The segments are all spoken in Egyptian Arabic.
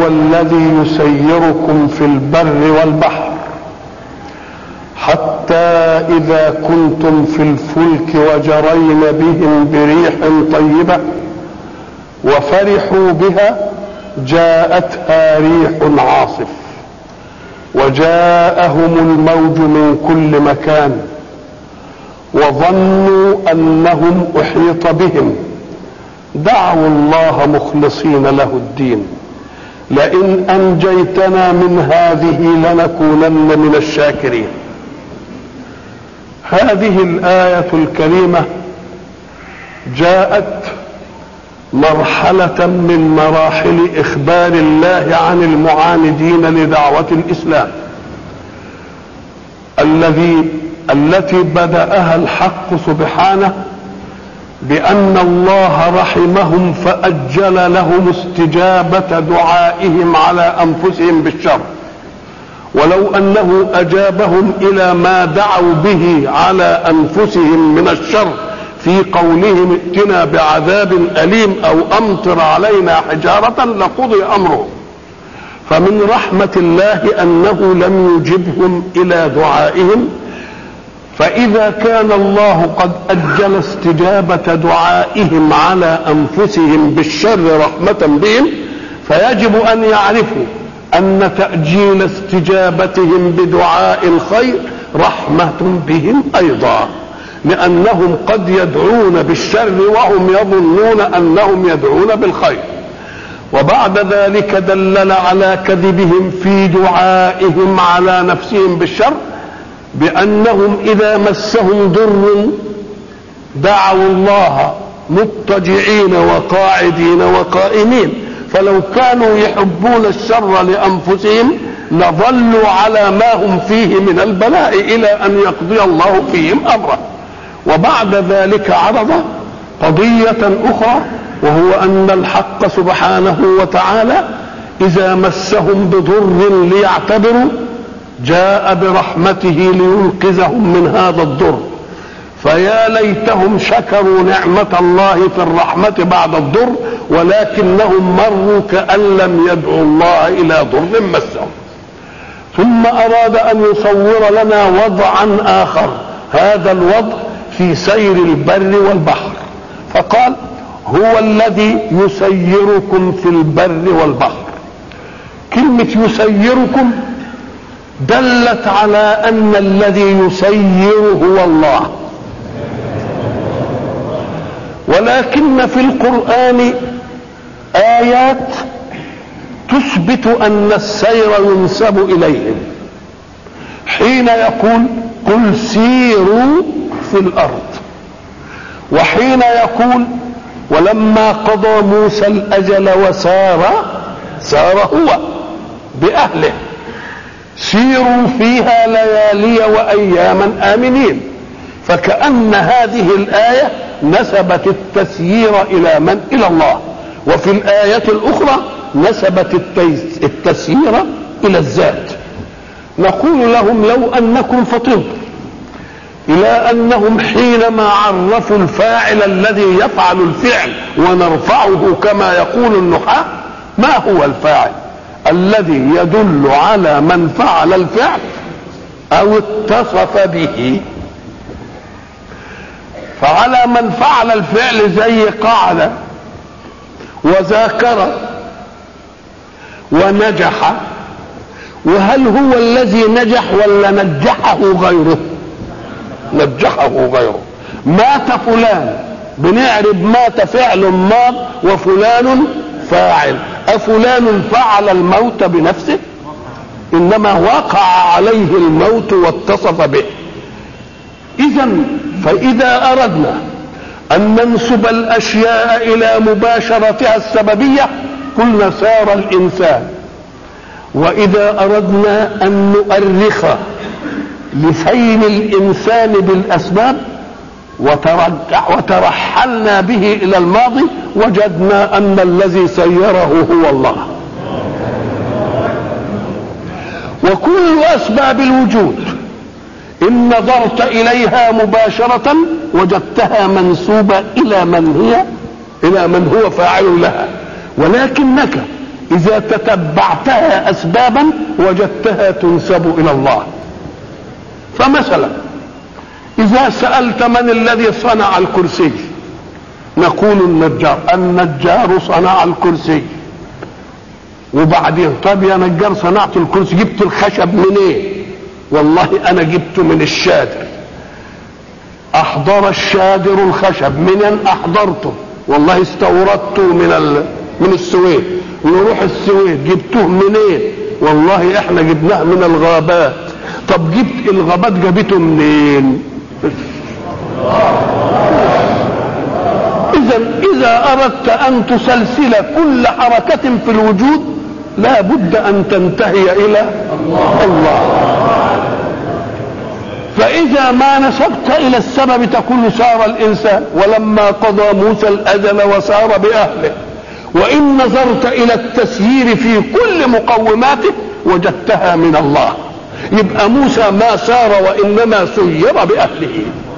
وهو الذي يسيركم في البر والبحر حتى إذا كنتم في الفلك وجرين بهم بريح طيبة وفرحوا بها جاءتها ريح عاصف وجاءهم الموج من كل مكان وظنوا انهم احيط بهم دعوا الله مخلصين له الدين لئن انجيتنا من هذه لنكونن من الشاكرين هذه الايه الكريمه جاءت مرحله من مراحل اخبار الله عن المعاندين لدعوه الاسلام الذي التي بداها الحق سبحانه بان الله رحمهم فاجل لهم استجابه دعائهم على انفسهم بالشر ولو انه اجابهم الى ما دعوا به على انفسهم من الشر في قولهم ائتنا بعذاب اليم او امطر علينا حجاره لقضي امره فمن رحمه الله انه لم يجبهم الى دعائهم فإذا كان الله قد أجل استجابة دعائهم على أنفسهم بالشر رحمة بهم فيجب أن يعرفوا أن تأجيل استجابتهم بدعاء الخير رحمة بهم أيضا لأنهم قد يدعون بالشر وهم يظنون أنهم يدعون بالخير وبعد ذلك دلل على كذبهم في دعائهم على نفسهم بالشر بأنهم إذا مسهم ضر دعوا الله مضطجعين وقاعدين وقائمين فلو كانوا يحبون الشر لأنفسهم لظلوا على ما هم فيه من البلاء إلى أن يقضي الله فيهم أمره وبعد ذلك عرض قضية أخرى وهو أن الحق سبحانه وتعالى إذا مسهم بضر ليعتبروا جاء برحمته لينقذهم من هذا الضر فيا ليتهم شكروا نعمة الله في الرحمة بعد الضر ولكنهم مروا كأن لم يدعوا الله إلى ضر مسهم ثم أراد أن يصور لنا وضعا آخر هذا الوضع في سير البر والبحر فقال هو الذي يسيركم في البر والبحر كلمة يسيركم دلت على ان الذي يسير هو الله ولكن في القران ايات تثبت ان السير ينسب اليهم حين يقول قل سيروا في الارض وحين يقول ولما قضى موسى الاجل وسار سار هو باهله سيروا فيها ليالي واياما امنين فكأن هذه الآية نسبت التسيير إلى من؟ إلى الله وفي الآية الأخرى نسبت التسيير إلى الذات نقول لهم لو أنكم فطنتم إلى أنهم حينما عرفوا الفاعل الذي يفعل الفعل ونرفعه كما يقول النحاة ما هو الفاعل الذي يدل على من فعل الفعل او اتصف به فعلى من فعل الفعل زي قعد وذاكر ونجح وهل هو الذي نجح ولا نجحه غيره نجحه غيره مات فلان بنعرب مات فعل ماض وفلان فاعل أفلان فعل الموت بنفسه إنما وقع عليه الموت واتصف به إذا فإذا أردنا أن ننسب الأشياء إلى مباشرتها السببية قلنا سار الإنسان وإذا أردنا أن نؤرخ لسير الإنسان بالأسباب وترجع وترحلنا به الى الماضي وجدنا ان الذي سيره هو الله وكل اسباب الوجود ان نظرت اليها مباشره وجدتها منسوبه الى من هي الى من هو فاعل لها ولكنك إذا تتبعتها أسبابا وجدتها تنسب إلى الله فمثلا إذا سألت من الذي صنع الكرسي نقول النجار النجار صنع الكرسي وبعدين طب يا نجار صنعت الكرسي جبت الخشب منين إيه؟ والله انا جبته من الشادر احضر الشادر الخشب من احضرته والله استوردته من ال... من السويد نروح السويد جبته منين إيه؟ والله احنا جبناه من الغابات طب جبت الغابات جابته منين اذا اذا اردت ان تسلسل كل حركه في الوجود لا بد ان تنتهي الى الله فاذا ما نسبت الى السبب تكون سار الانسان ولما قضى موسى الاجل وسار باهله وان نظرت الى التسيير في كل مقوماته وجدتها من الله يبقى موسى ما سار وانما سير باهله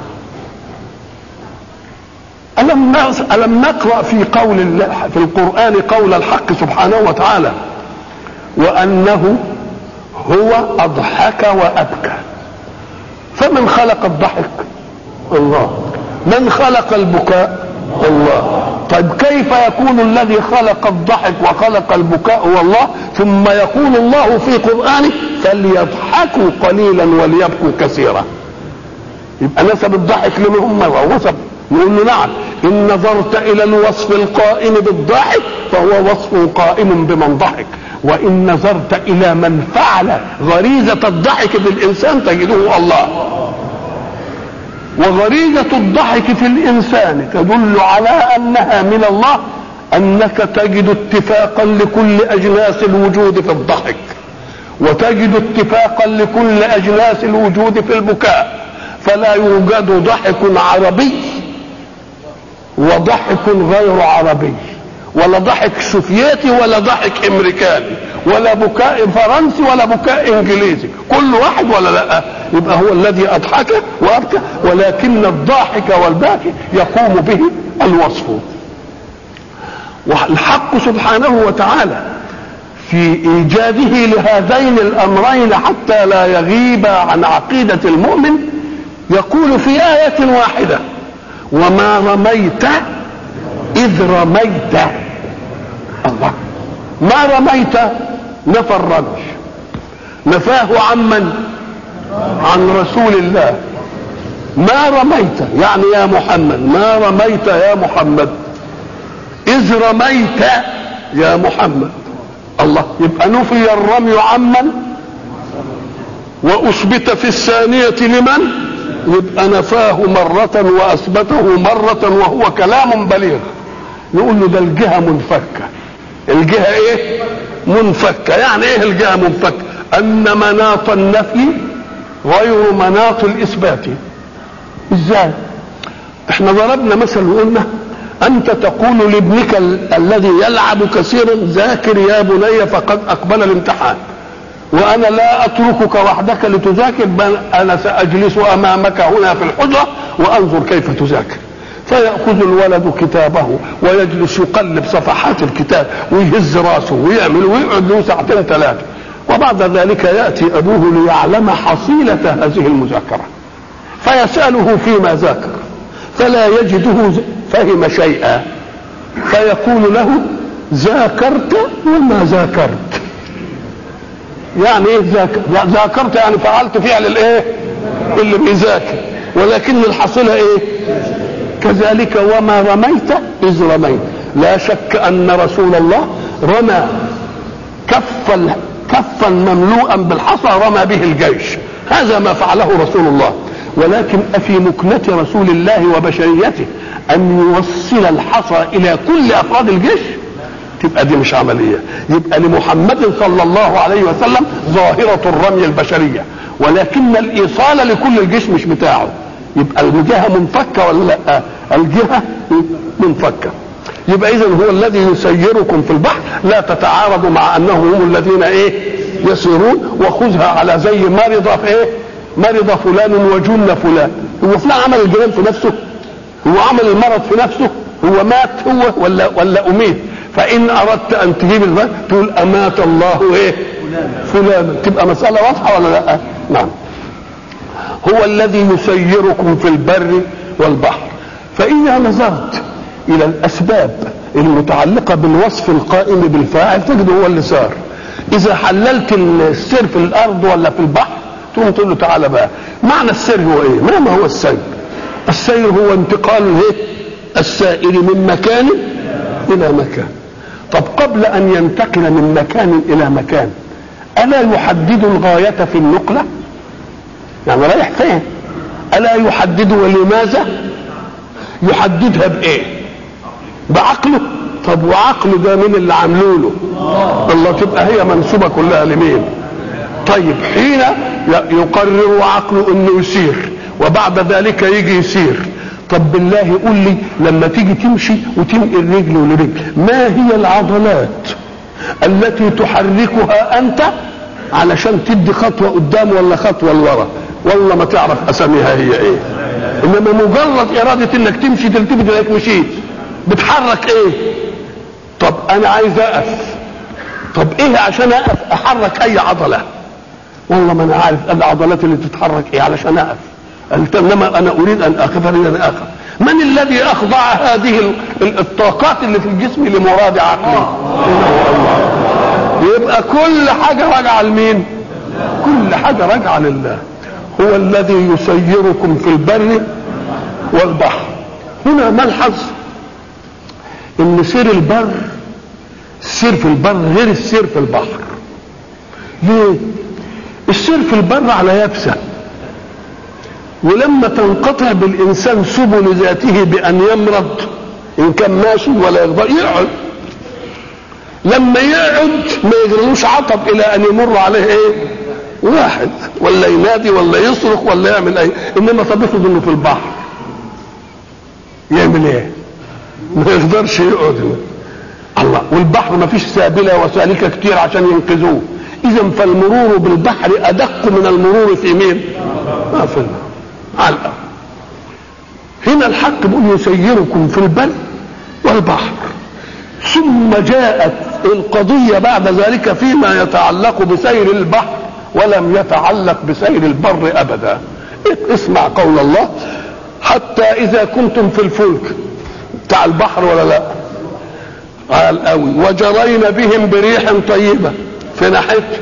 ألم ألم نقرأ في قول الله في القرآن قول الحق سبحانه وتعالى وأنه هو أضحك وأبكى فمن خلق الضحك الله من خلق البكاء الله طيب كيف يكون الذي خلق الضحك وخلق البكاء هو الله ثم يقول الله في قرآنه فليضحكوا قليلا وليبكوا كثيرا يبقى نسب الضحك لمن هم ونسب نقول له نعم ان نظرت الى الوصف القائم بالضحك فهو وصف قائم بمن ضحك وان نظرت الى من فعل غريزه الضحك بالانسان تجده الله وغريزه الضحك في الانسان تدل على انها من الله انك تجد اتفاقا لكل اجناس الوجود في الضحك وتجد اتفاقا لكل اجناس الوجود في البكاء فلا يوجد ضحك عربي وضحك غير عربي ولا ضحك سوفيتي ولا ضحك امريكاني ولا بكاء فرنسي ولا بكاء انجليزي كل واحد ولا لا يبقى هو الذي اضحك وابكى ولكن الضاحك والباكي يقوم به الوصف والحق سبحانه وتعالى في ايجاده لهذين الامرين حتى لا يغيب عن عقيده المؤمن يقول في ايه واحده وما رميت إذ رميت الله ما رميت نفى الرمي نفاه عمن عن رسول الله ما رميت يعني يا محمد ما رميت يا محمد إذ رميت يا محمد الله يبقى نفي الرمي عمن وأثبت في الثانية لمن يبقى نفاه مرة وأثبته مرة وهو كلام بليغ نقول له ده الجهة منفكة الجهة ايه منفكة يعني ايه الجهة منفكة ان مناط النفي غير مناط الاثبات ازاي احنا ضربنا مثل وقلنا انت تقول لابنك ال- الذي يلعب كثيرا ذاكر يا بني فقد اقبل الامتحان وانا لا اتركك وحدك لتذاكر بل انا ساجلس امامك هنا في الحجره وانظر كيف تذاكر فيأخذ الولد كتابه ويجلس يقلب صفحات الكتاب ويهز راسه ويعمل ويقعد له ساعتين ثلاثة وبعد ذلك يأتي أبوه ليعلم حصيلة هذه المذاكرة فيسأله فيما ذاكر فلا يجده فهم شيئا فيقول له ذاكرت وما ذاكرت يعني ايه ذاكر ذاكرت يعني فعلت فعل الايه اللي بيذاكر ولكن الحصيله ايه كذلك وما رميت اذ رميت لا شك ان رسول الله رمى كفا كفا مملوءا بالحصى رمى به الجيش هذا ما فعله رسول الله ولكن أفي مكنة رسول الله وبشريته أن يوصل الحصى إلى كل أفراد الجيش تبقى دي مش عملية يبقى لمحمد صلى الله عليه وسلم ظاهرة الرمي البشرية ولكن الإيصال لكل الجيش مش بتاعه يبقى الجهة منفكة ولا لا الجهة منفكة يبقى إذا هو الذي يسيركم في البحر لا تتعارضوا مع أنه هم الذين إيه يسيرون وخذها على زي مرض في إيه مرض فلان وجن فلان هو فلان عمل الجنان في نفسه هو عمل المرض في نفسه هو مات هو ولا ولا أميت فان اردت ان تجيب البر تقول امات الله ايه فلانا تبقى مساله واضحه ولا لا نعم هو الذي يسيركم في البر والبحر فاذا نظرت الى الاسباب المتعلقه بالوصف القائم بالفاعل تجد هو اللي صار اذا حللت السير في الارض ولا في البحر تقوم تقول له تعالى بقى معنى السير هو ايه ما ما هو السير السير هو انتقال الايه السائر من مكان الى مكان طب قبل ان ينتقل من مكان الى مكان الا يحدد الغايه في النقله يعني رايح فين الا يحدد ولماذا يحددها بايه بعقله طب وعقله ده مين اللي عامله له الله تبقى هي منسوبه كلها لمين طيب حين يقرر عقله انه يسير وبعد ذلك يجي يسير طب بالله قول لي لما تيجي تمشي وتنقل رجل ولرجل ما هي العضلات التي تحركها انت علشان تدي خطوه قدام ولا خطوه لورا والله ما تعرف اساميها هي ايه انما مجرد اراده انك تمشي تلتفت انك مشيت بتحرك ايه طب انا عايز اقف طب ايه عشان اقف احرك اي عضله والله ما انا عارف العضلات اللي تتحرك ايه علشان اقف قلت انما انا اريد ان اقف اريد ان اقف من الذي اخضع هذه الطاقات اللي في الجسم لمراد عقلي يبقى كل حاجه راجعه لمين كل حاجه راجعه لله هو الذي يسيركم في البر والبحر هنا ملحظ ان سير البر السير في البر غير السير في البحر ليه السير في البر على يبسه ولما تنقطع بالانسان سبل ذاته بان يمرض ان كان ماشي ولا يقدر يقعد لما يقعد ما يجرلوش عطب الى ان يمر عليه ايه واحد ولا ينادي ولا يصرخ ولا يعمل ايه انما طب افرض انه في البحر يعمل ايه ما يقدرش يقعد الله والبحر ما فيش سابله وسالكه كتير عشان ينقذوه اذا فالمرور بالبحر ادق من المرور في مين ما في الماء على الأرض هنا الحق بيقول يسيركم في البر والبحر ثم جاءت القضية بعد ذلك فيما يتعلق بسير البحر ولم يتعلق بسير البر أبدا اسمع قول الله حتى إذا كنتم في الفلك بتاع البحر ولا لا قال قوي وجرين بهم بريح طيبة في ناحية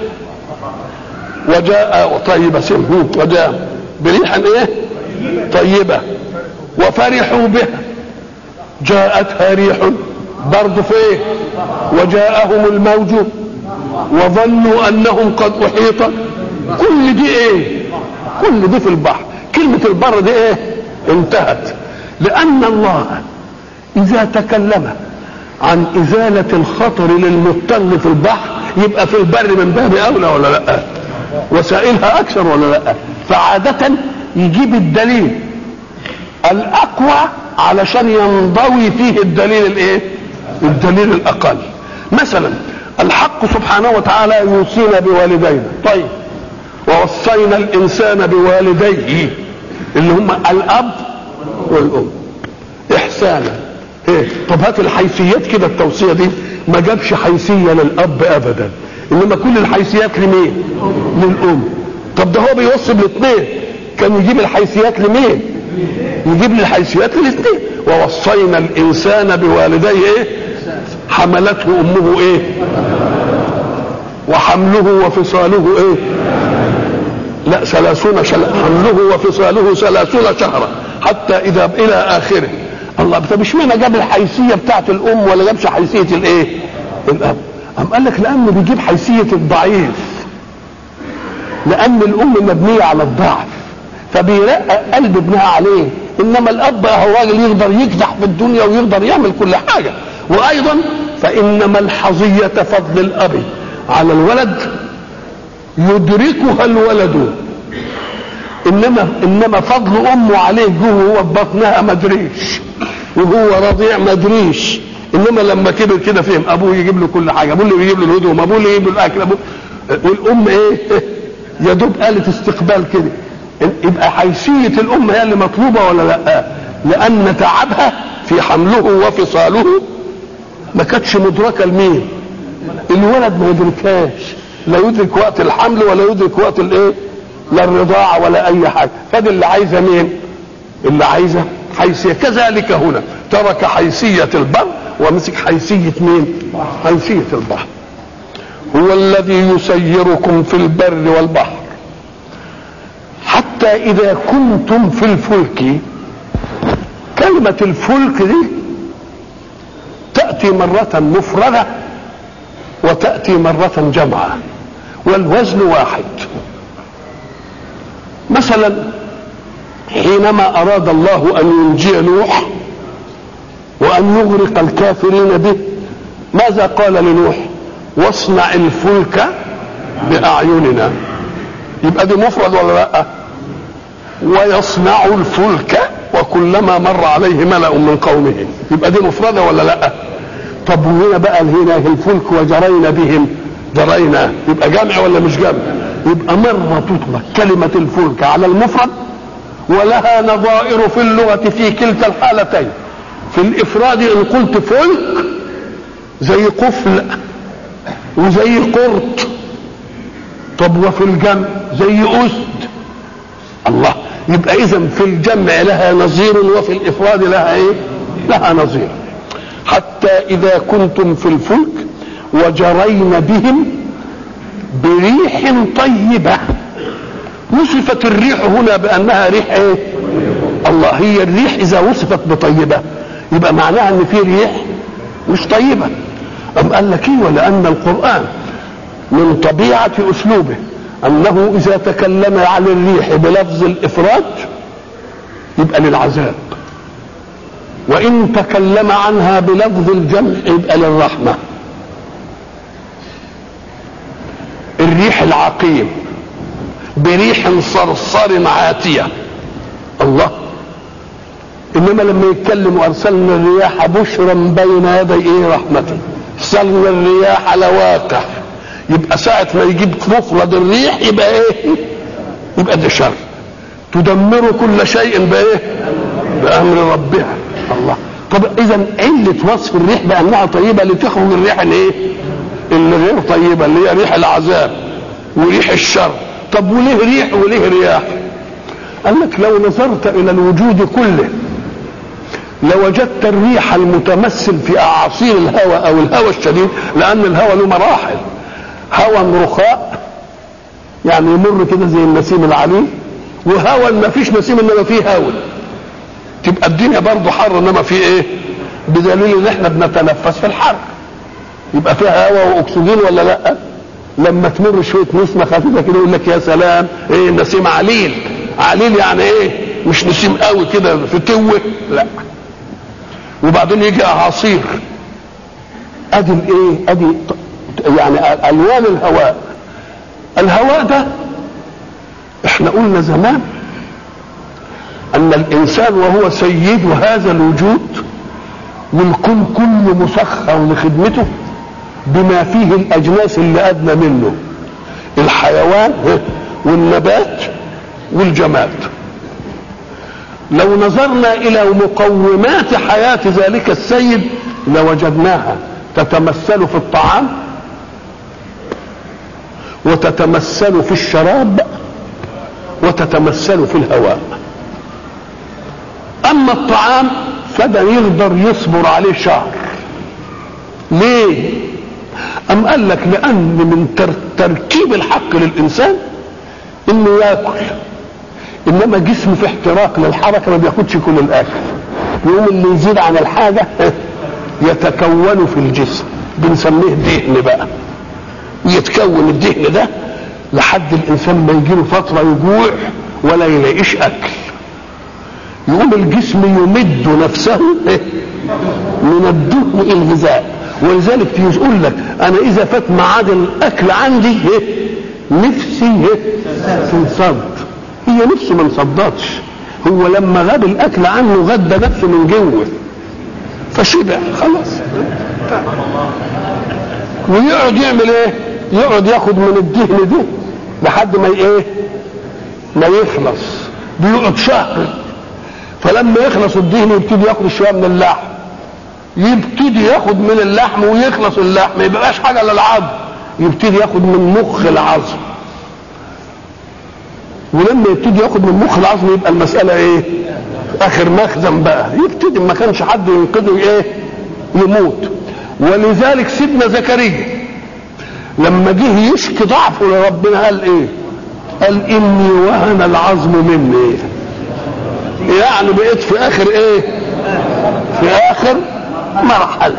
وجاء طيبة سم وجاء بريح ايه طيبة وفرحوا بها جاءتها ريح برضه في ايه وجاءهم الموج وظنوا انهم قد احيط كل دي ايه كل دي في البحر كلمة البر دي ايه انتهت لان الله اذا تكلم عن ازالة الخطر للمضطر في البحر يبقى في البر من باب اولى ولا لا وسائلها اكثر ولا لا فعادة يجيب الدليل الاقوى علشان ينضوي فيه الدليل الايه الدليل الاقل مثلا الحق سبحانه وتعالى يوصينا بوالدينا طيب ووصينا الانسان بوالديه اللي هم الاب والام احسانا ايه طب هات الحيثيات كده التوصيه دي ما جابش حيثيه للاب ابدا انما كل الحيثيات لمين للام طب ده هو بيوصي بالاثنين كان يجيب الحيثيات لمين يجيب لي الحيثيات للاثنين ووصينا الانسان بوالديه ايه حملته امه ايه وحمله وفصاله ايه لا ثلاثون شل... حمله وفصاله ثلاثون شهرا حتى اذا الى اخره الله طب اشمعنى جاب الحيثيه بتاعت الام ولا جابش حيثيه الايه الاب أم قال لك لانه بيجيب حيثيه الضعيف لان الام مبنيه على الضعف فبيرقق قلب ابنها عليه انما الاب هو راجل يقدر يكدح في الدنيا ويقدر يعمل كل حاجه وايضا فانما الحظيه فضل الاب على الولد يدركها الولد انما انما فضل امه عليه جوه هو في بطنها مدريش وهو رضيع مدريش انما لما كبر كده فهم ابوه يجيب له كل حاجه ابوه اللي يجيب له الهدوم ابوه اللي يجيب له الاكل ابوه والام ايه يا دوب آلة استقبال كده يبقى حيثية الأم هي اللي مطلوبة ولا لا لأن تعبها في حمله وفصاله ما كانتش مدركه لمين الولد ما يدركهاش لا يدرك وقت الحمل ولا يدرك وقت الايه لا الرضاعه ولا اي حاجه فدي اللي عايزه مين اللي عايزه حيثيه كذلك هنا ترك حيثيه البر ومسك حيثيه مين حيثيه البحر هو الذي يسيركم في البر والبحر حتى اذا كنتم في الفلك كلمه الفلك دي تاتي مره مفرده وتاتي مره جمعه والوزن واحد مثلا حينما اراد الله ان ينجي نوح وان يغرق الكافرين به ماذا قال لنوح واصنع الفلك باعيننا يبقى دي مفرد ولا لا ويصنع الفلك وكلما مر عليه ملأ من قومه يبقى دي مفردة ولا لا طب وهنا بقى هنا الفلك وجرينا بهم جرينا يبقى جمع ولا مش جمع يبقى مرة تطلق كلمة الفلك على المفرد ولها نظائر في اللغة في كلتا الحالتين في الإفراد إن قلت فلك زي قفل وزي قرط طب وفي الجمع زي أسد الله يبقى إذا في الجمع لها نظير وفي الإفراد لها إيه؟ لها نظير حتى إذا كنتم في الفلك وجرين بهم بريح طيبة وصفت الريح هنا بأنها ريح إيه؟ الله هي الريح إذا وصفت بطيبة يبقى معناها إن في ريح مش طيبة أم قال لك إيه ولأن القرآن من طبيعة أسلوبه أنه إذا تكلم عن الريح بلفظ الإفراد يبقى للعذاب وإن تكلم عنها بلفظ الجمع يبقى للرحمة الريح العقيم بريح صرصر عاتية الله إنما لما يتكلم وأرسلنا الرياح بشرا بين يدي إيه رحمته أرسلنا الرياح لواقح يبقى ساعة ما يجيب مفرد الريح يبقى ايه يبقى ده شر تدمر كل شيء بايه بأمر ربها الله طب اذا علة وصف الريح بأنها طيبة لتخرج الريح الايه اللي غير طيبة اللي هي ريح العذاب وريح الشر طب وليه ريح وليه رياح قال لك لو نظرت الى الوجود كله لوجدت الريح المتمثل في اعاصير الهواء او الهواء الشديد لان الهواء له مراحل هوى رخاء يعني يمر كده زي النسيم العليل وهوى ما فيش نسيم انما فيه هوى تبقى الدنيا برضه حر انما في ايه بدليل ان احنا بنتنفس في الحر يبقى فيها هواء واكسجين ولا لا لما تمر شويه نسمه خفيفه كده يقول لك يا سلام ايه نسيم عليل عليل يعني ايه مش نسيم قوي كده في توه لا وبعدين يجي اعاصير ادي الايه ادي يعني الوان الهواء الهواء ده احنا قلنا زمان ان الانسان وهو سيد هذا الوجود والكون كله مسخر لخدمته بما فيه الاجناس اللي ادنى منه الحيوان والنبات والجماد لو نظرنا الى مقومات حياه ذلك السيد لوجدناها تتمثل في الطعام وتتمثل في الشراب وتتمثل في الهواء اما الطعام فده يقدر يصبر عليه شهر ليه ام قال لك لان من تركيب الحق للانسان انه ياكل انما جسمه في احتراق للحركه ما بياخدش كل الاكل يقوم اللي يزيد عن الحاجه يتكون في الجسم بنسميه دهن بقى ويتكون الدهن ده لحد الانسان ما يجيله فتره يجوع ولا يلاقيش اكل يقوم الجسم يمد نفسه من الدهن الغذاء ولذلك يقول لك انا اذا فات ميعاد الاكل عندي نفسي تنصد هي نفسه ما انصدتش هو لما غاب الاكل عنه غدى نفسه من جوه فشبع خلاص ويقعد يعمل ايه يقعد ياخد من الدهن ده لحد ما ايه ما يخلص بيقعد شهر فلما يخلص الدهن يبتدي ياخد شويه من اللحم يبتدي ياخد من اللحم ويخلص اللحم ما يبقاش حاجه للعظم يبتدي ياخد من مخ العظم ولما يبتدي ياخد من مخ العظم يبقى المساله ايه اخر مخزن بقى يبتدي ما كانش حد ينقذه ايه يموت ولذلك سيدنا زكريا لما جه يشكي ضعفه لربنا قال ايه قال اني وهن العظم مني يعني بقيت في اخر ايه في اخر مرحله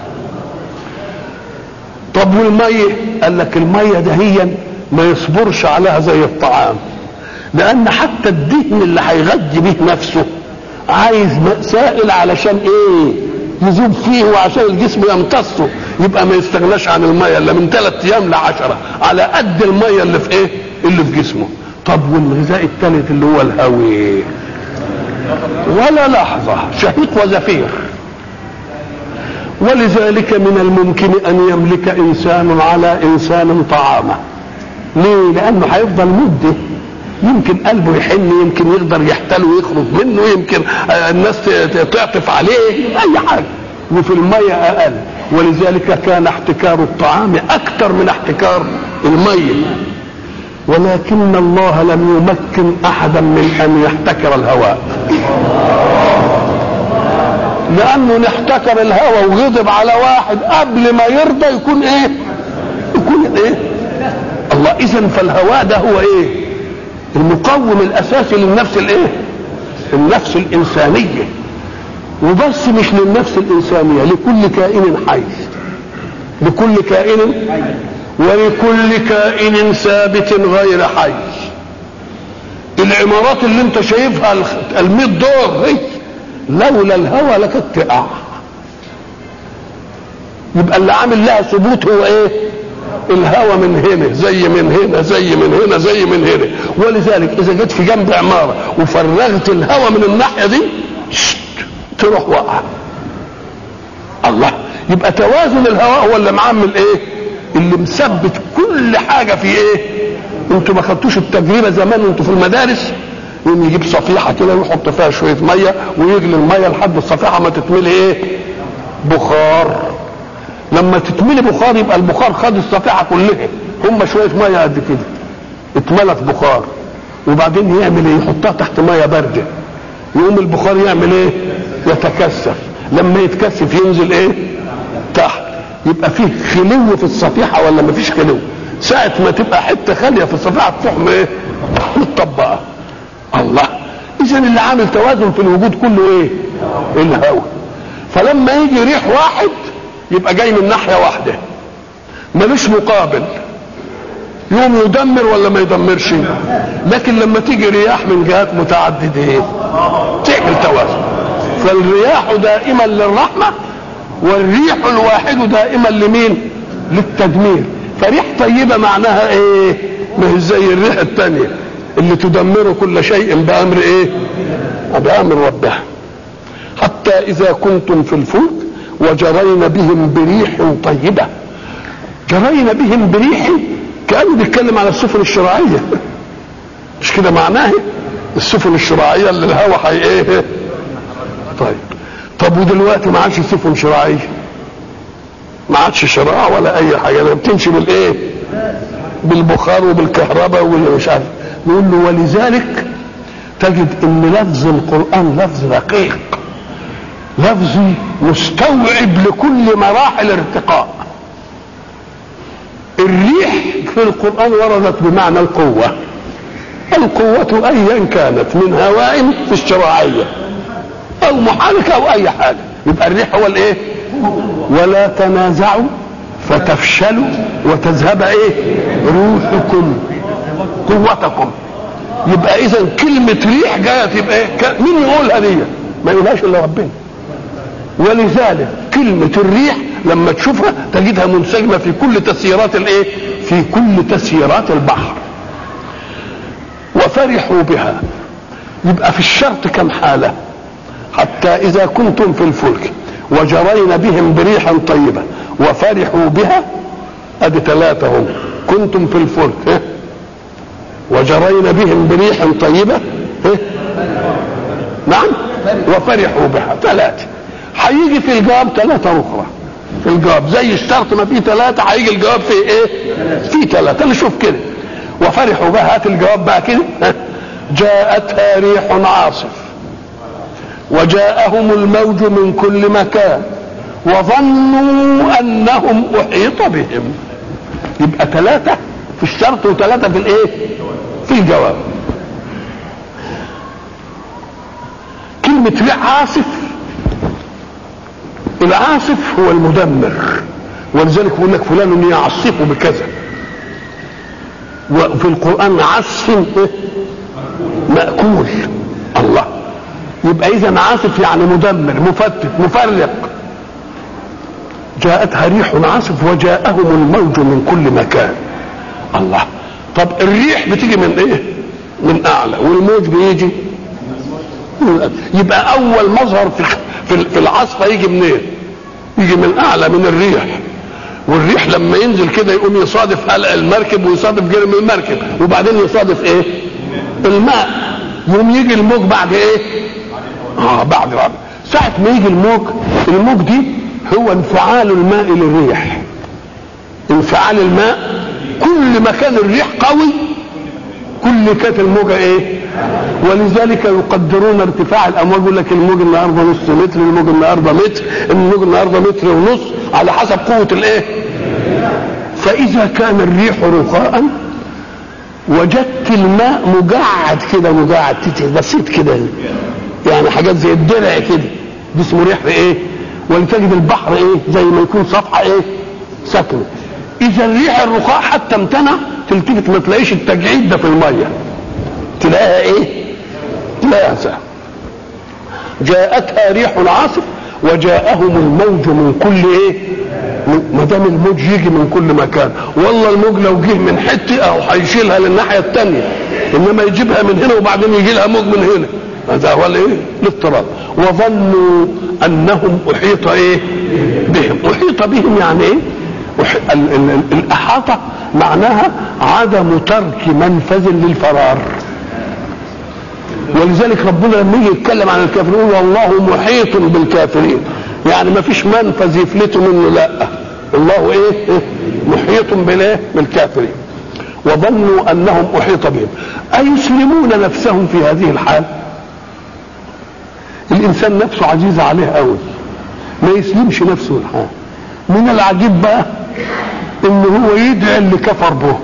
طب والميه قال لك الميه دهيا ما يصبرش عليها زي الطعام لان حتى الدهن اللي هيغذي به نفسه عايز سائل علشان ايه يذوب فيه وعشان الجسم يمتصه يبقى ما يستغناش عن الميه الا من ثلاث ايام لعشرة على قد الميه اللي في ايه اللي في جسمه طب والغذاء الثالث اللي هو الهوي ولا لحظة شهيق وزفير ولذلك من الممكن أن يملك إنسان على إنسان طعامه ليه؟ لأنه هيفضل مدة يمكن قلبه يحن يمكن يقدر يحتل ويخرج منه يمكن الناس تعطف عليه أي حاجة وفي المية أقل ولذلك كان احتكار الطعام أكثر من احتكار المية ولكن الله لم يمكن احدا من ان يحتكر الهواء لانه نحتكر الهواء وغضب على واحد قبل ما يرضى يكون ايه يكون ايه الله اذا فالهواء ده هو ايه المقوم الاساسي للنفس الايه النفس الانسانيه وبس مش للنفس الانسانيه لكل كائن حي لكل كائن ولكل كائن ثابت غير حي العمارات اللي انت شايفها المئة دور هي لولا الهوى لكانت تقع يبقى اللي عامل لها ثبوت هو ايه الهوى من هنا زي من هنا زي من هنا زي من هنا ولذلك اذا جيت في جنب عماره وفرغت الهوى من الناحيه دي شت تروح واقعه الله يبقى توازن الهواء هو اللي معمل ايه اللي مثبت كل حاجه في ايه انتوا ما خدتوش التجربه زمان وانتوا في المدارس يقوم يجيب صفيحه كده ويحط فيها شويه ميه ويغلي الميه لحد الصفيحه ما تتملي ايه بخار لما تتملي بخار يبقى البخار خد الصفيحه كلها هم شويه ميه قد كده اتملت بخار وبعدين يعمل ايه يحطها تحت ميه بارده يقوم البخار يعمل ايه يتكثف لما يتكثف ينزل ايه تحت يبقى فيه خلو في الصفيحه ولا ما فيش خلو ساعة ما تبقى حتة خالية في الصفيحة تروح ايه؟ متطبقة. الله إذا اللي عامل توازن في الوجود كله إيه؟ الهواء. فلما يجي ريح واحد يبقى جاي من ناحية واحدة. ملوش مقابل. يوم يدمر ولا ما يدمرش لكن لما تيجي رياح من جهات متعددة ايه تعمل توازن فالرياح دائما للرحمة والريح الواحد دائما لمين للتدمير فريح طيبة معناها ايه ما هي زي الريح التانية اللي تدمر كل شيء بأمر ايه بأمر ربها حتى إذا كنتم في الفلك وجرين بهم بريح طيبة جرين بهم بريح كأنه بيتكلم على السفن الشراعية مش كده معناه السفن الشراعية اللي الهوا حي ايه طيب طب ودلوقتي ما عادش سفن شراعية ما عادش شراع ولا اي حاجه ده بتمشي بالايه بالبخار وبالكهرباء والمش عارف نقول له ولذلك تجد ان لفظ القران لفظ دقيق لفظ مستوعب لكل مراحل ارتقاء الريح في القران وردت بمعنى القوه القوة أيا كانت من هواء في الشراعية أو محركة أو أي حاجة يبقى الريح هو الإيه؟ ولا تنازعوا فتفشلوا وتذهب ايه روحكم قوتكم يبقى اذا كلمة ريح جاية تبقى ايه مين يقولها دي ما يقولهاش الا ربنا ولذلك كلمة الريح لما تشوفها تجدها منسجمة في كل تسييرات الايه في كل تسييرات البحر وفرحوا بها يبقى في الشرط كم حالة حتى إذا كنتم في الفلك وجرين بهم بريح طيبة وفرحوا بها ادي ثلاثة هم كنتم في الفلك اه؟ وجرين بهم بريح طيبة اه؟ نعم وفرحوا بها ثلاثة هيجي في الجواب ثلاثة أخرى في الجواب زي الشرط ما فيه ثلاثة هيجي الجواب في إيه؟ في ثلاثة نشوف كده وفرحوا بها هات الجواب بقى كده جاءتها ريح عاصف وجاءهم الموج من كل مكان وظنوا انهم احيط بهم يبقى ثلاثة في الشرط وثلاثة في الايه في الجواب كلمة ريح عاصف العاصف هو المدمر ولذلك يقول لك فلان يعصف بكذا وفي القرآن عصف مأكول الله يبقى إذا عاصف يعني مدمر مفتت مفرق جاءتها ريح عاصف وجاءهم الموج من كل مكان الله طب الريح بتيجي من ايه من اعلى والموج بيجي يبقى اول مظهر في في العاصفه يجي منين يجي من اعلى من الريح والريح لما ينزل كده يقوم يصادف قلق المركب ويصادف جرم المركب وبعدين يصادف ايه الماء يقوم يجي الموج بعد ايه اه بعد بعد ساعة ما يجي الموج الموج دي هو انفعال الماء للريح انفعال الماء كل ما كان الريح قوي كل كانت الموجة ايه ولذلك يقدرون ارتفاع الامواج يقول لك الموج النهارده نص متر الموج النهارده متر الموج النهارده متر ونص على حسب قوة الايه فاذا كان الريح رخاء وجدت الماء مجعد كده مجعد بسيط كده يعني حاجات زي الدرع كده دي اسمه ريح ايه ولتجد البحر ايه زي ما يكون صفحه ايه ساكنه اذا الريح الرخاء حتى امتنع تلتفت ما تلاقيش التجعيد ده في الميه تلاقيها ايه تلاقيها سهل جاءتها ريح عاصف وجاءهم الموج من كل ايه ما دام الموج يجي من كل مكان والله الموج لو جه من حته او هيشيلها للناحيه الثانيه انما يجيبها من هنا وبعدين يجي لها موج من هنا هذا هو الايه الاضطراب وظنوا انهم احيط ايه بهم احيط بهم يعني ايه ال- ال- ال- الاحاطه معناها عدم ترك منفذ للفرار ولذلك ربنا لما يجي يتكلم عن الكافرين يقول والله محيط بالكافرين يعني ما فيش منفذ يفلتوا منه لا الله ايه إيه؟ محيط بالايه بالكافرين وظنوا انهم احيط بهم ايسلمون نفسهم في هذه الحال الانسان نفسه عزيزه عليه قوي ما يسلمش نفسه الحال من العجيب بقى ان هو يدعي اللي كفر به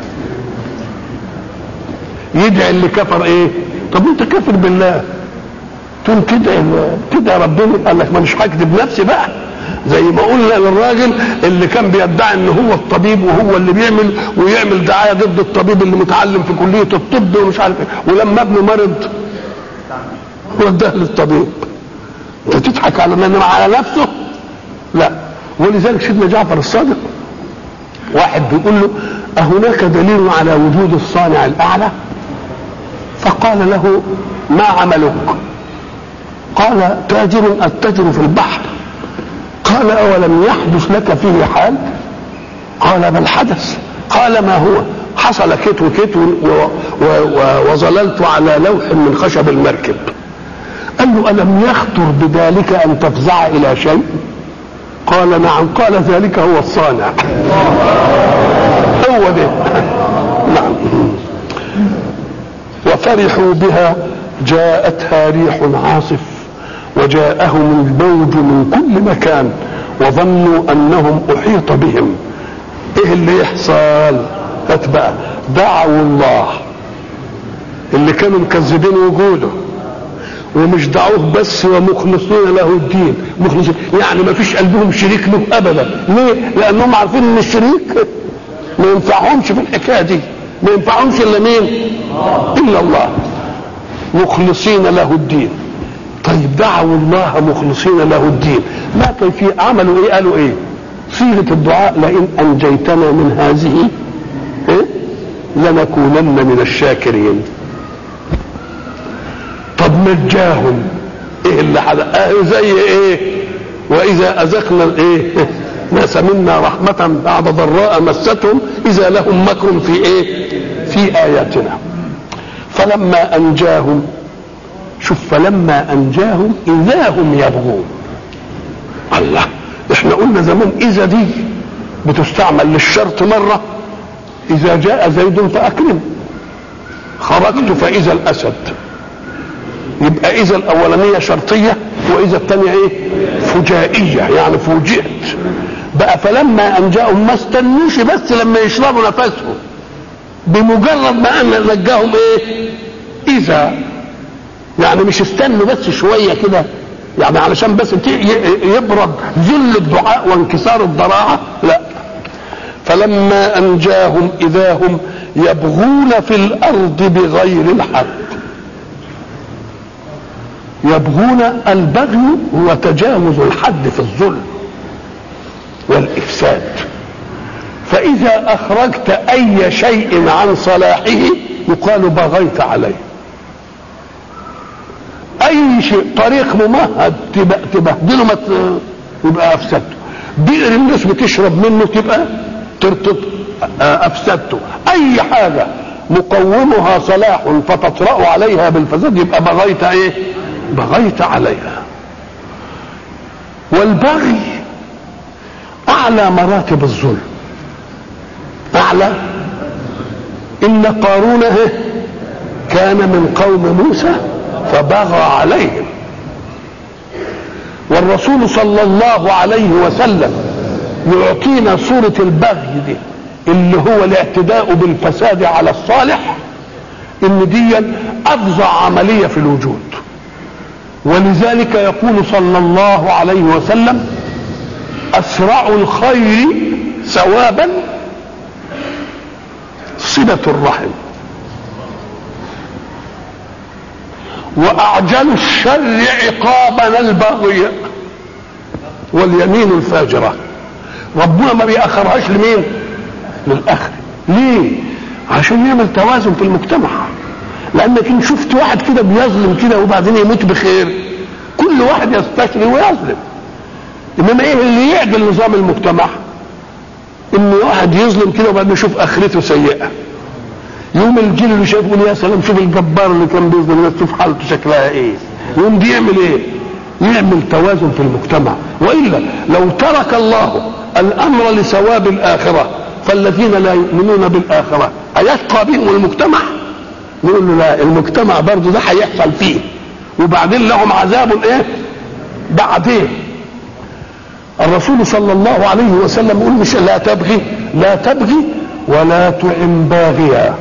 يدعي اللي كفر ايه طب انت كافر بالله تقول تدعي تدعي ربنا قال لك ما مش هكذب نفسي بقى زي ما قلنا للراجل اللي كان بيدعي ان هو الطبيب وهو اللي بيعمل ويعمل دعايه ضد الطبيب اللي متعلم في كليه الطب ومش عارف ايه ولما ابنه مرض وداه للطبيب انت تضحك على من على نفسه لا ولذلك سيدنا جعفر الصادق واحد بيقول له أهناك دليل على وجود الصانع الأعلى فقال له ما عملك قال تاجر أتجر في البحر قال أولم يحدث لك فيه حال قال بل حدث قال ما هو حصل كت وكت و- و- و- وظللت على لوح من خشب المركب قال له ألم يخطر بذلك أن تفزع إلى شيء قال نعم قال ذلك هو الصانع هو ده نعم وفرحوا بها جاءتها ريح عاصف وجاءهم الموج من كل مكان وظنوا انهم احيط بهم ايه اللي يحصل هات بقى دعوا الله اللي كانوا مكذبين وجوده ومش دعوه بس ومخلصين له الدين مخلصين يعني ما فيش قلبهم شريك له ابدا ليه لانهم عارفين ان الشريك ما ينفعهمش في الحكايه دي ما ينفعهمش الا مين الا الله مخلصين له الدين طيب دعوا الله مخلصين له الدين ما كيفية عملوا ايه قالوا ايه صيغة الدعاء لئن انجيتنا من هذه إيه؟ لنكونن من الشاكرين طب نجاهم ايه اللي حدث آه زي ايه واذا اذقنا الايه ناس منا رحمة بعد ضراء مستهم اذا لهم مكر في ايه في اياتنا فلما انجاهم شوف فلما انجاهم اذا هم يبغون الله احنا قلنا زمان اذا دي بتستعمل للشرط مره اذا جاء زيد فاكرم خرجت فاذا الاسد يبقى اذا الاولانيه شرطيه واذا الثانيه ايه فجائيه يعني فوجئت بقى فلما ان جاءهم ما استنوش بس لما يشربوا نفسهم بمجرد ما ان نجاهم ايه اذا يعني مش استنوا بس شويه كده يعني علشان بس يبرد ذل الدعاء وانكسار الضراعه لا فلما انجاهم اذا هم يبغون في الارض بغير الحق يبغون البغي هو تجاوز الحد في الظلم والافساد فاذا اخرجت اي شيء عن صلاحه يقال بغيت عليه اي شيء طريق ممهد تبهدله ما يبقى افسدته بئر الناس بتشرب منه تبقى ترتط افسدته اي حاجه مقومها صلاح فتطرا عليها بالفساد يبقى بغيت ايه بغيت عليها والبغي اعلى مراتب الظلم اعلى ان قارون كان من قوم موسى فبغى عليهم والرسول صلى الله عليه وسلم يعطينا صورة البغي دي اللي هو الاعتداء بالفساد على الصالح ان دي افظع عملية في الوجود ولذلك يقول صلى الله عليه وسلم اسرع الخير ثوابا صلة الرحم واعجل الشر عقابا البغي واليمين الفاجره ربنا ما بيأخرهاش لمين للاخر ليه عشان يعمل توازن في المجتمع لانك ان شفت واحد كده بيظلم كده وبعدين يموت بخير كل واحد يستشري ويظلم انما ايه اللي يعدل نظام المجتمع ان واحد يظلم كده وبعدين يشوف اخرته سيئه يوم الجيل اللي شايف يقول يا سلام شوف الجبار اللي كان بيظلم شوف حالته شكلها ايه يوم دي يعمل ايه يعمل توازن في المجتمع والا لو ترك الله الامر لثواب الاخره فالذين لا يؤمنون بالاخره ايشقى بهم المجتمع نقول له لا المجتمع برضه ده هيحصل فيه وبعدين لهم عذاب ايه بعدين الرسول صلى الله عليه وسلم يقول مش لا تبغي لا تبغي ولا تعن باغيا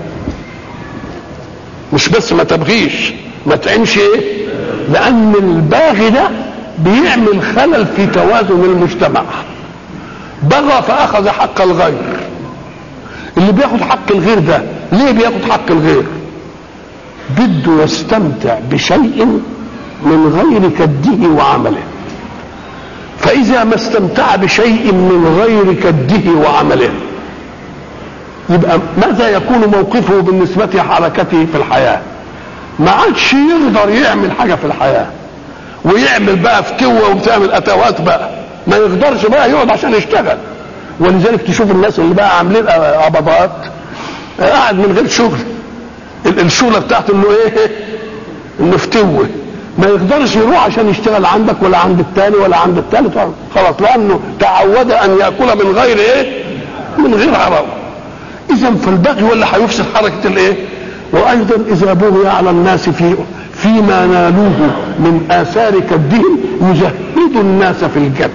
مش بس ما تبغيش ما تعنش ايه لان الباغي ده بيعمل خلل في توازن المجتمع بغى فاخذ حق الغير اللي بياخد حق الغير ده ليه بياخد حق الغير بده يستمتع بشيء من غير كده وعمله فاذا ما استمتع بشيء من غير كده وعمله يبقى ماذا يكون موقفه بالنسبة لحركته في الحياة ما عادش يقدر يعمل حاجة في الحياة ويعمل بقى فتوة وبتعمل أتوات بقى ما يقدرش بقى يقعد عشان يشتغل ولذلك تشوف الناس اللي بقى عاملين قبضات قاعد من غير شغل الشغلة بتاعته انه ايه انه فتوة ما يقدرش يروح عشان يشتغل عندك ولا عند الثاني ولا عند الثالث خلاص لانه تعود ان ياكل من غير ايه من غير عراوه اذا فالبغي هو اللي هيفسد حركه الايه وايضا اذا بغي على الناس في فيما نالوه من اثار كدهم يزهد الناس في الجد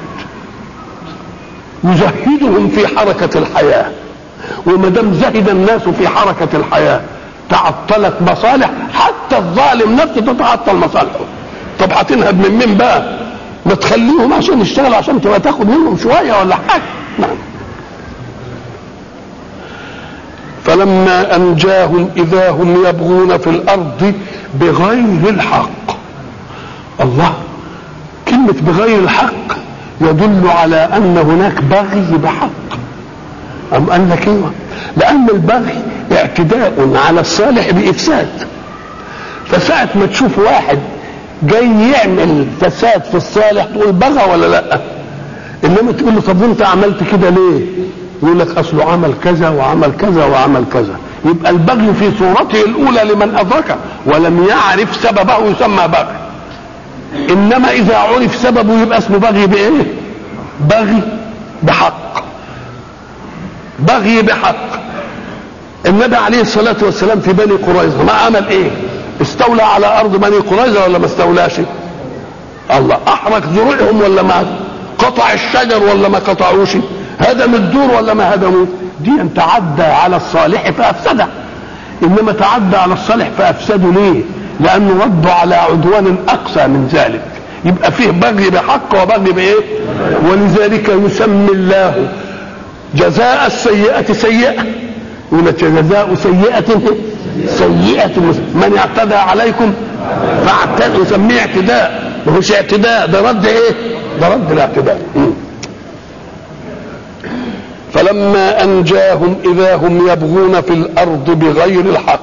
يزهدهم في حركه الحياه وما دام زهد الناس في حركه الحياه تعطلت مصالح حتى الظالم نفسه تتعطل مصالحه طب هتنهب من مين بقى ما تخليهم عشان يشتغل عشان تبقى تاخد منهم شويه ولا حاجه نعم فلما انجاهم اذا هم يبغون في الارض بغير الحق الله كلمه بغير الحق يدل على ان هناك بغي بحق ام قال لك ايوه لان البغي اعتداء على الصالح بافساد فساعة ما تشوف واحد جاي يعمل فساد في الصالح تقول بغى ولا لا انما تقول له طب وانت عملت كده ليه يقول لك اصله عمل كذا وعمل كذا وعمل كذا يبقى البغي في صورته الاولى لمن ادركه ولم يعرف سببه يسمى بغي انما اذا عرف سببه يبقى اسمه بغي بايه بغي بحق بغي بحق النبي عليه الصلاة والسلام في بني قريظة ما عمل ايه استولى على ارض بني قريظة ولا ما استولاش الله احرق ذروعهم ولا ما قطع الشجر ولا ما قطعوش هدم الدور ولا ما هدموه دي ان تعدى على الصالح فافسده انما تعدى على الصالح فافسده ليه لانه ردوا على عدوان اقصى من ذلك يبقى فيه بغي بحق وبغي بايه ولذلك يسمي الله جزاء السيئة سيئة يقول لك جزاء سيئة سيئة من اعتدى عليكم فاعتدوا يسميه اعتداء مش اعتداء ده رد ايه؟ ده رد الاعتداء فلما انجاهم اذا هم يبغون في الارض بغير الحق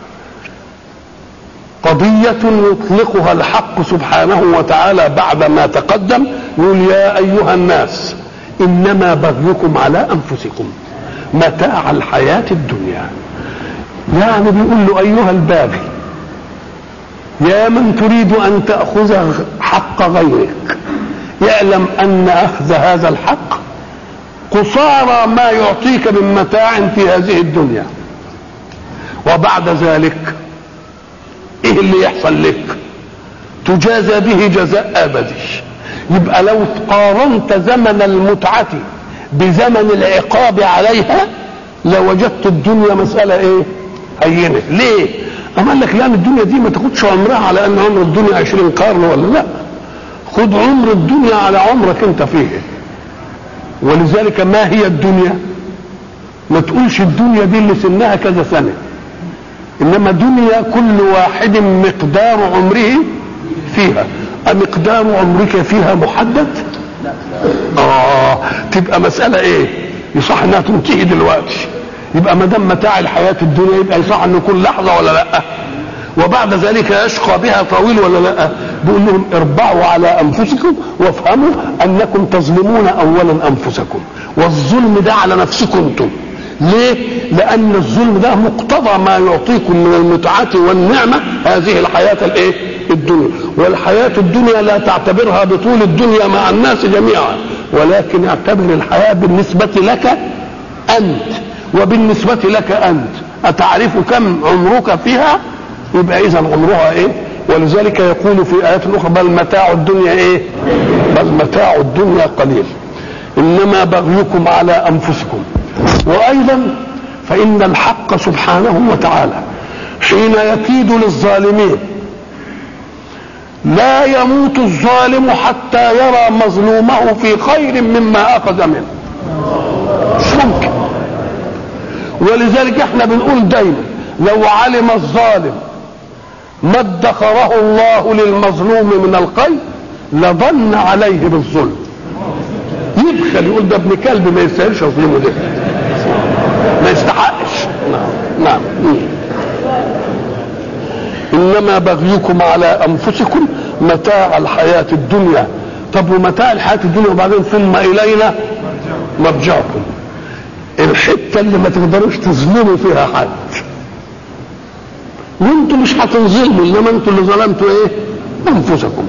قضية يطلقها الحق سبحانه وتعالى بعد ما تقدم يقول يا أيها الناس إنما بغيكم على أنفسكم متاع الحياة الدنيا يعني بيقول له أيها الباغي يا من تريد أن تأخذ حق غيرك يعلم أن أخذ هذا الحق قصارى ما يعطيك من متاع في هذه الدنيا وبعد ذلك ايه اللي يحصل لك تجازى به جزاء ابدي يبقى لو قارنت زمن المتعة بزمن العقاب عليها لوجدت الدنيا مسألة ايه هينة ليه أما قال لك لأن الدنيا دي ما تاخدش عمرها على أن عمر الدنيا عشرين قرن ولا لا خد عمر الدنيا على عمرك أنت فيه ولذلك ما هي الدنيا ما تقولش الدنيا دي اللي سنها كذا سنه انما دنيا كل واحد مقدار عمره فيها أمقدار عمرك فيها محدد اه تبقى مسألة ايه يصح انها تنتهي دلوقتي يبقى ما دام متاع الحياة الدنيا يبقى يصح ان يكون لحظة ولا لا وبعد ذلك يشقى بها طويل ولا لا بيقول لهم اربعوا على انفسكم وافهموا انكم تظلمون اولا انفسكم والظلم ده على نفسكم انتم ليه؟ لأن الظلم ده مقتضى ما يعطيكم من المتعة والنعمة هذه الحياة الإيه؟ الدنيا، والحياة الدنيا لا تعتبرها بطول الدنيا مع الناس جميعا، ولكن اعتبر الحياة بالنسبة لك أنت، وبالنسبة لك أنت، أتعرف كم عمرك فيها؟ يبقى إذا عمرها إيه؟ ولذلك يقول في آيات أخرى بل متاع الدنيا إيه؟ بل متاع الدنيا قليل. إنما بغيكم على أنفسكم وايضا فان الحق سبحانه وتعالى حين يكيد للظالمين لا يموت الظالم حتى يرى مظلومه في خير مما اخذ منه مش ممكن ولذلك احنا بنقول دايما لو علم الظالم ما ادخره الله للمظلوم من الخير لظن عليه بالظلم يبخل يقول ده ابن كلب ما يستاهلش اظلمه ده ما يستحقش نعم نعم انما بغيكم على انفسكم متاع الحياه الدنيا طب ومتاع الحياه الدنيا وبعدين ثم الينا مرجعكم الحته اللي ما تقدروش تظلموا فيها حد وانتم مش هتنظلموا انما انتم اللي ظلمتوا ايه انفسكم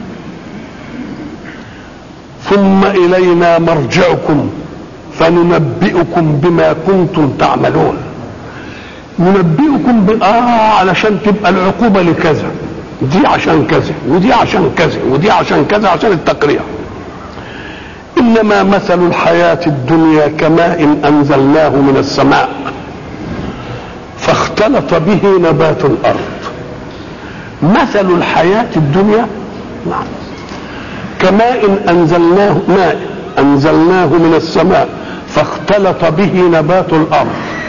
ثم الينا مرجعكم فننبئكم بما كنتم تعملون ننبئكم ب... آه علشان تبقى العقوبة لكذا دي عشان كذا ودي عشان كذا ودي عشان كذا عشان التقريع إنما مثل الحياة الدنيا كماء أنزلناه من السماء فاختلط به نبات الأرض مثل الحياة الدنيا نعم كماء أنزلناه ماء أنزلناه من السماء فاختلط به نبات الارض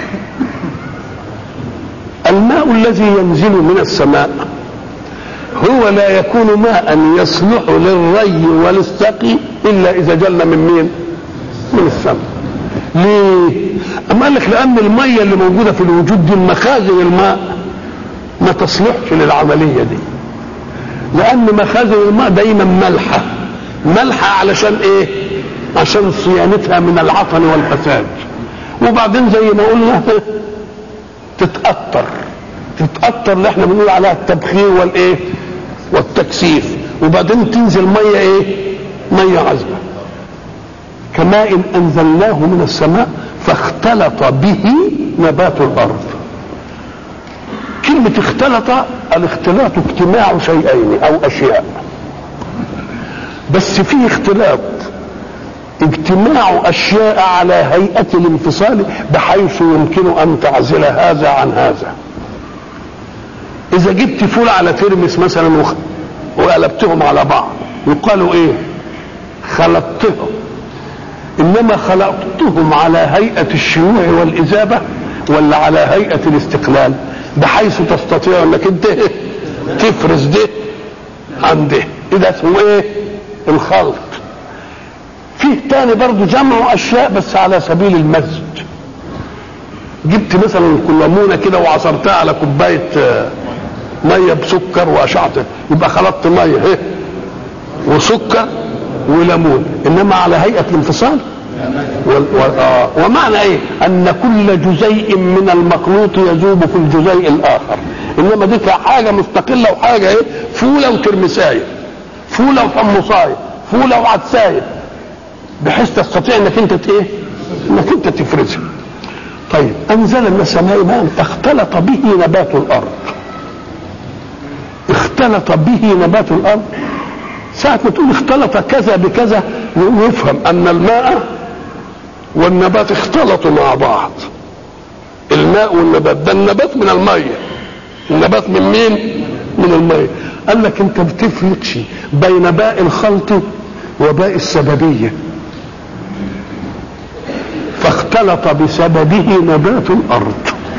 الماء الذي ينزل من السماء هو لا يكون ماء يصلح للري وللسقي الا اذا جل من مين من السماء ليه اما قال لك لان الميه اللي موجوده في الوجود دي مخازن الماء ما تصلحش للعمليه دي لان مخازن الماء دايما ملحه ملحه علشان ايه عشان صيانتها من العطل والفساد وبعدين زي ما قلنا تتأثر تتأثر اللي احنا بنقول عليها التبخير والايه والتكثيف وبعدين تنزل ميه ايه ميه عذبه كماء انزلناه من السماء فاختلط به نبات الارض كلمة اختلط الاختلاط اجتماع شيئين او اشياء بس في اختلاط اجتماع اشياء على هيئة الانفصال بحيث يمكن ان تعزل هذا عن هذا اذا جبت فول على ترمس مثلا وخ- وقلبتهم على بعض يقال ايه خلطتهم انما خلقتهم على هيئه الشيوع والاذابه ولا على هيئه الاستقلال بحيث تستطيع انك انت تفرز ده عن ده ده اسمه ايه الخلط فيه تاني برضو جمع اشياء بس على سبيل المزج جبت مثلا كلمونه كده وعصرتها على كوبايه آه، ميه بسكر واشعت يبقى خلطت ميه ايه وسكر وليمون انما على هيئه الانفصال وال- و- آه، ومعنى ايه ان كل جزيء من المخلوط يذوب في الجزيء الاخر انما دي حاجه مستقله وحاجه ايه فوله وترمسايه فوله وحمصايه فوله وعدسايه بحيث تستطيع انك انت ت- ايه انك انت تفرزها طيب انزل من السماء ماء فاختلط به نبات الارض اختلط به نبات الارض ساعة ما تقول اختلط كذا بكذا يفهم ان الماء والنبات اختلطوا مع بعض الماء والنبات ده النبات من المية النبات من مين من المية قال لك انت بتفرقش بين باء الخلط وباء السببية فاختلط بسببه نبات الارض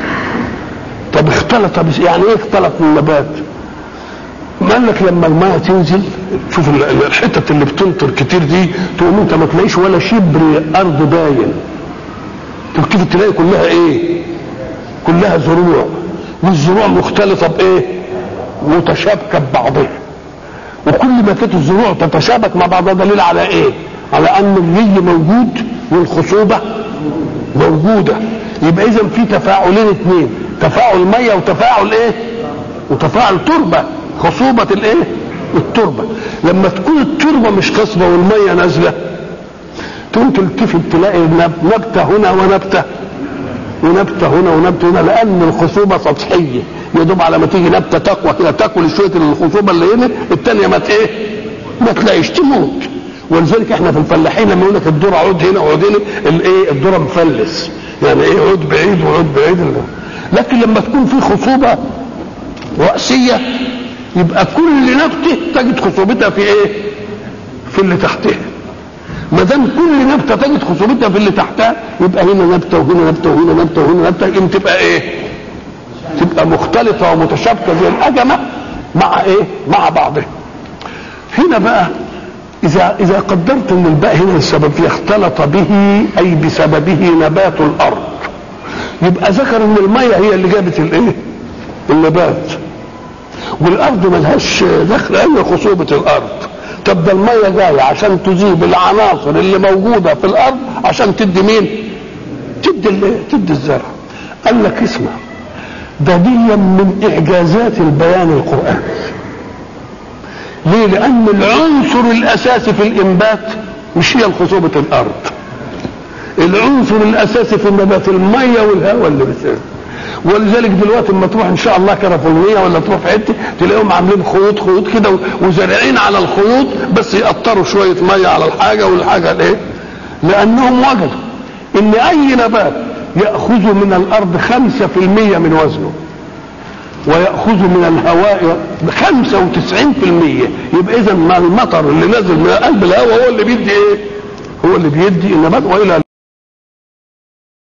طب اختلط بس يعني ايه اختلط من النبات ما قال لك لما الماء تنزل شوف ال- ال- الحتت اللي بتمطر كتير دي تقوم انت ما تلاقيش ولا شبر ارض باين تبتدي تلاقي كلها ايه كلها زروع والزروع مختلطه بايه متشابكه ببعضها وكل ما كانت الزروع تتشابك مع بعضها دليل على ايه على ان الري موجود والخصوبه موجوده يبقى اذا في تفاعلين اثنين تفاعل ميه وتفاعل ايه وتفاعل تربه خصوبه الايه التربه لما تكون التربه مش خصبه والميه نازله تقوم تلتفت تلاقي نب- نبته هنا ونبته ونبته هنا ونبته هنا لان الخصوبه سطحيه يا دوب على ما تيجي نبته تقوى كده تاكل شويه الخصوبه اللي هنا الثانيه ما ت- ايه ما تلاقيش تموت ولذلك احنا في الفلاحين لما يقول لك الذره عود هنا وعود هنا الايه الذره مفلس يعني ايه عود بعيد وعود بعيد لكن لما تكون في خصوبه راسيه يبقى كل نبته تجد خصوبتها في ايه؟ في اللي تحتها ما دام كل نبته تجد خصوبتها في اللي تحتها يبقى هنا نبته وهنا نبته وهنا نبته وهنا نبته يمكن تبقى ايه؟ تبقى مختلطه ومتشابكه زي الاجمه مع ايه؟ مع بعضها. هنا بقى اذا اذا قدرت ان الباء هنا السبب فيه اختلط به اي بسببه نبات الارض يبقى ذكر ان الميه هي اللي جابت الايه؟ النبات والارض ملهاش دخل اي خصوبه الارض طب ده الميه جايه عشان تذيب العناصر اللي موجوده في الارض عشان تدي مين؟ تدي ال- تدي الزرع قال لك اسمع ده دي من اعجازات البيان القراني ليه؟ لان العنصر الاساسي في الانبات مش هي خصوبه الارض العنصر الاساسي في النبات الميه والهواء اللي بتسير ولذلك دلوقتي لما تروح ان شاء الله كرفوليه ولا تروح في حته تلاقيهم عاملين خيوط خيوط كده وزارعين على الخيوط بس يقطروا شويه ميه على الحاجه والحاجه الايه؟ لانهم وجدوا ان اي نبات ياخذ من الارض 5% من وزنه ويأخذ من الهواء 95% يبقى إذا ما المطر اللي نازل من قلب الهواء هو اللي بيدي إيه؟ هو اللي بيدي النبات وإلى